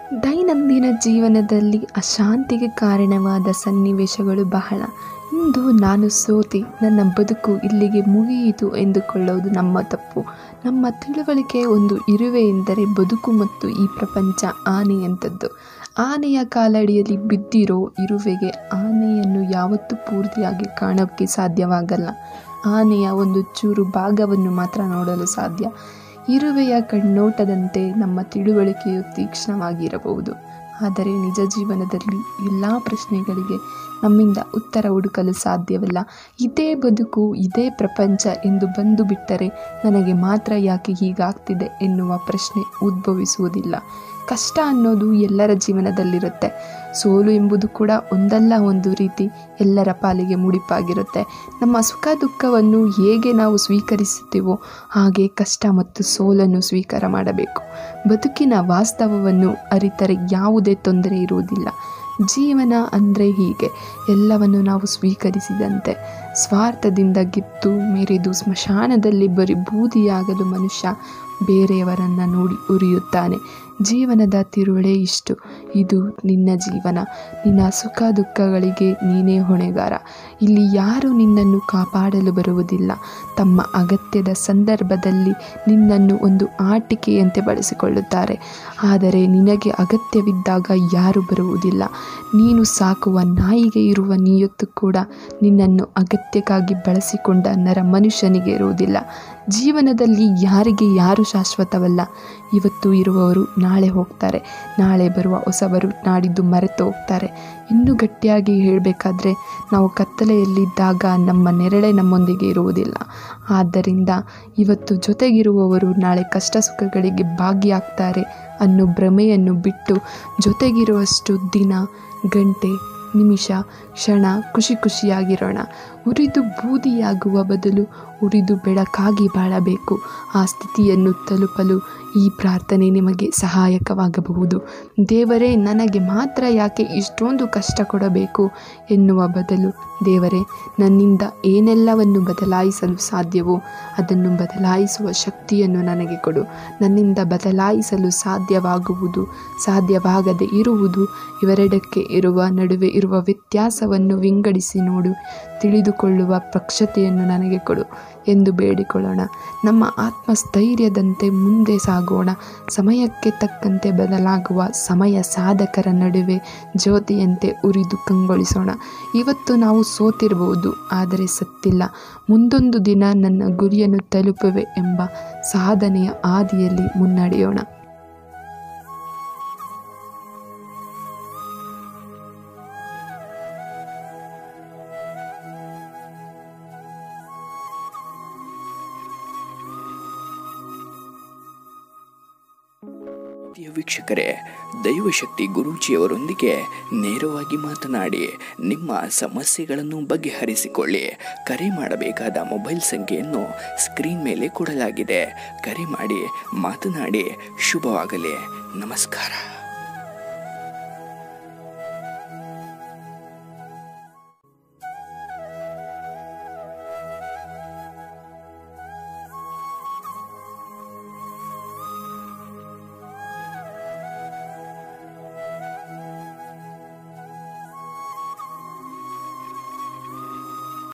ದೈನಂದಿನ ಜೀವನದಲ್ಲಿ ಅಶಾಂತಿಗೆ ಕಾರಣವಾದ ಸನ್ನಿವೇಶಗಳು ಬಹಳ ಇಂದು ನಾನು ಸೋತೆ ನನ್ನ ಬದುಕು ಇಲ್ಲಿಗೆ ಮುಗಿಯಿತು ಎಂದುಕೊಳ್ಳುವುದು ನಮ್ಮ ತಪ್ಪು ನಮ್ಮ ತಿಳುವಳಿಕೆ ಒಂದು ಇರುವೆ ಎಂದರೆ ಬದುಕು ಮತ್ತು ಈ ಪ್ರಪಂಚ ಆನೆಯಂಥದ್ದು ಆನೆಯ ಕಾಲಡಿಯಲ್ಲಿ ಬಿದ್ದಿರೋ ಇರುವೆಗೆ ಆನೆಯನ್ನು ಯಾವತ್ತೂ ಪೂರ್ತಿಯಾಗಿ ಕಾಣೋಕ್ಕೆ ಸಾಧ್ಯವಾಗಲ್ಲ ಆನೆಯ ಒಂದು ಚೂರು ಭಾಗವನ್ನು ಮಾತ್ರ ನೋಡಲು ಸಾಧ್ಯ ಇರುವೆಯ ಕಣ್ಣೋಟದಂತೆ ನಮ್ಮ ತಿಳುವಳಿಕೆಯು ತೀಕ್ಷ್ಣವಾಗಿರಬಹುದು ಆದರೆ ನಿಜ ಜೀವನದಲ್ಲಿ ಎಲ್ಲ ಪ್ರಶ್ನೆಗಳಿಗೆ ನಮ್ಮಿಂದ ಉತ್ತರ ಹುಡುಕಲು ಸಾಧ್ಯವಿಲ್ಲ ಇದೇ ಬದುಕು ಇದೇ ಪ್ರಪಂಚ ಎಂದು ಬಂದು ಬಿಟ್ಟರೆ ನನಗೆ ಮಾತ್ರ ಯಾಕೆ ಹೀಗಾಗ್ತಿದೆ ಎನ್ನುವ ಪ್ರಶ್ನೆ ಉದ್ಭವಿಸುವುದಿಲ್ಲ ಕಷ್ಟ ಅನ್ನೋದು ಎಲ್ಲರ ಜೀವನದಲ್ಲಿರುತ್ತೆ ಸೋಲು ಎಂಬುದು ಕೂಡ ಒಂದಲ್ಲ ಒಂದು ರೀತಿ ಎಲ್ಲರ ಪಾಲಿಗೆ ಮುಡಿಪಾಗಿರುತ್ತೆ ನಮ್ಮ ಸುಖ ದುಃಖವನ್ನು ಹೇಗೆ ನಾವು ಸ್ವೀಕರಿಸುತ್ತೀವೋ ಹಾಗೆ ಕಷ್ಟ ಮತ್ತು ಸೋಲನ್ನು ಸ್ವೀಕಾರ ಮಾಡಬೇಕು ಬದುಕಿನ ವಾಸ್ತವವನ್ನು ಅರಿತರೆ ಯಾವುದೇ ತೊಂದರೆ ಇರುವುದಿಲ್ಲ ಜೀವನ ಅಂದರೆ ಹೀಗೆ ಎಲ್ಲವನ್ನು ನಾವು ಸ್ವೀಕರಿಸಿದಂತೆ ಸ್ವಾರ್ಥದಿಂದ ಗಿತ್ತು ಮೆರೆದು ಸ್ಮಶಾನದಲ್ಲಿ ಬರೀ ಬೂದಿಯಾಗಲು ಮನುಷ್ಯ ಬೇರೆಯವರನ್ನು ನೋಡಿ ಉರಿಯುತ್ತಾನೆ ಜೀವನದ ತಿರುಳೇ ಇಷ್ಟು ಇದು ನಿನ್ನ ಜೀವನ ನಿನ್ನ ಸುಖ ದುಃಖಗಳಿಗೆ ನೀನೇ ಹೊಣೆಗಾರ ಇಲ್ಲಿ ಯಾರು ನಿನ್ನನ್ನು ಕಾಪಾಡಲು ಬರುವುದಿಲ್ಲ ತಮ್ಮ ಅಗತ್ಯದ ಸಂದರ್ಭದಲ್ಲಿ ನಿನ್ನನ್ನು ಒಂದು ಆಟಿಕೆಯಂತೆ ಬಳಸಿಕೊಳ್ಳುತ್ತಾರೆ ಆದರೆ ನಿನಗೆ ಅಗತ್ಯವಿದ್ದಾಗ ಯಾರು ಬರುವುದಿಲ್ಲ ನೀನು ಸಾಕುವ ನಾಯಿಗೆ ಇರುವ ನಿಯತ್ತು ಕೂಡ ನಿನ್ನನ್ನು ಅಗತ್ಯಕ್ಕಾಗಿ ಬಳಸಿಕೊಂಡ ನರ ಮನುಷ್ಯನಿಗೆ ಇರುವುದಿಲ್ಲ ಜೀವನದಲ್ಲಿ ಯಾರಿಗೆ ಯಾರು ಶಾಶ್ವತವಲ್ಲ ಇವತ್ತು ಇರುವವರು ನಾಳೆ ಹೋಗ್ತಾರೆ ನಾಳೆ ಬರುವ ಹೊಸಬರು ನಾಡಿದ್ದು ಮರೆತು ಹೋಗ್ತಾರೆ ಇನ್ನೂ ಗಟ್ಟಿಯಾಗಿ ಹೇಳಬೇಕಾದ್ರೆ ನಾವು ಕತ್ತಲೆಯಲ್ಲಿದ್ದಾಗ ನಮ್ಮ ನೆರಳೆ ನಮ್ಮೊಂದಿಗೆ ಇರುವುದಿಲ್ಲ ಆದ್ದರಿಂದ ಇವತ್ತು ಜೊತೆಗಿರುವವರು ನಾಳೆ ಕಷ್ಟ ಸುಖಗಳಿಗೆ ಭಾಗಿಯಾಗ್ತಾರೆ ಅನ್ನೋ ಭ್ರಮೆಯನ್ನು ಬಿಟ್ಟು ಜೊತೆಗಿರುವಷ್ಟು ದಿನ ಗಂಟೆ ನಿಮಿಷ ಕ್ಷಣ ಖುಷಿ ಖುಷಿಯಾಗಿರೋಣ ಉರಿದು ಬೂದಿಯಾಗುವ ಬದಲು ಉರಿದು ಬೆಳಕಾಗಿ ಬಾಳಬೇಕು ಆ ಸ್ಥಿತಿಯನ್ನು ತಲುಪಲು ಈ ಪ್ರಾರ್ಥನೆ ನಿಮಗೆ ಸಹಾಯಕವಾಗಬಹುದು ದೇವರೇ ನನಗೆ ಮಾತ್ರ ಯಾಕೆ ಇಷ್ಟೊಂದು ಕಷ್ಟ ಕೊಡಬೇಕು ಎನ್ನುವ ಬದಲು ದೇವರೇ ನನ್ನಿಂದ ಏನೆಲ್ಲವನ್ನು ಬದಲಾಯಿಸಲು ಸಾಧ್ಯವೋ ಅದನ್ನು ಬದಲಾಯಿಸುವ ಶಕ್ತಿಯನ್ನು ನನಗೆ ಕೊಡು ನನ್ನಿಂದ ಬದಲಾಯಿಸಲು ಸಾಧ್ಯವಾಗುವುದು ಸಾಧ್ಯವಾಗದೇ ಇರುವುದು ಇವೆರಡಕ್ಕೆ ಇರುವ ನಡುವೆ ಇರುವ ವ್ಯತ್ಯಾಸವನ್ನು ವಿಂಗಡಿಸಿ ನೋಡು ತಿಳಿದುಕೊಳ್ಳುವ ಪ್ರಕ್ಷತೆಯನ್ನು ನನಗೆ ಕೊಡು ಎಂದು ಬೇಡಿಕೊಳ್ಳೋಣ ನಮ್ಮ ಆತ್ಮಸ್ಥೈರ್ಯದಂತೆ ಮುಂದೆ ಸಾಗೋಣ ಸಮಯಕ್ಕೆ ತಕ್ಕಂತೆ ಬದಲಾಗುವ ಸಮಯ ಸಾಧಕರ ನಡುವೆ ಜ್ಯೋತಿಯಂತೆ ಉರಿದು ಕಂಗೊಳಿಸೋಣ ಇವತ್ತು ನಾವು ಸೋತಿರಬಹುದು ಆದರೆ ಸತ್ತಿಲ್ಲ ಮುಂದೊಂದು ದಿನ ನನ್ನ ಗುರಿಯನ್ನು ತಲುಪುವೆ ಎಂಬ ಸಾಧನೆಯ ಹಾದಿಯಲ್ಲಿ ಮುನ್ನಡೆಯೋಣ ಪ್ರಿಯ ವೀಕ್ಷಕರೇ ದೈವಶಕ್ತಿ ಗುರೂಜಿಯವರೊಂದಿಗೆ ನೇರವಾಗಿ ಮಾತನಾಡಿ ನಿಮ್ಮ ಸಮಸ್ಯೆಗಳನ್ನು ಬಗೆಹರಿಸಿಕೊಳ್ಳಿ ಕರೆ ಮಾಡಬೇಕಾದ ಮೊಬೈಲ್ ಸಂಖ್ಯೆಯನ್ನು ಸ್ಕ್ರೀನ್ ಮೇಲೆ ಕೊಡಲಾಗಿದೆ ಕರೆ ಮಾಡಿ ಮಾತನಾಡಿ ಶುಭವಾಗಲಿ ನಮಸ್ಕಾರ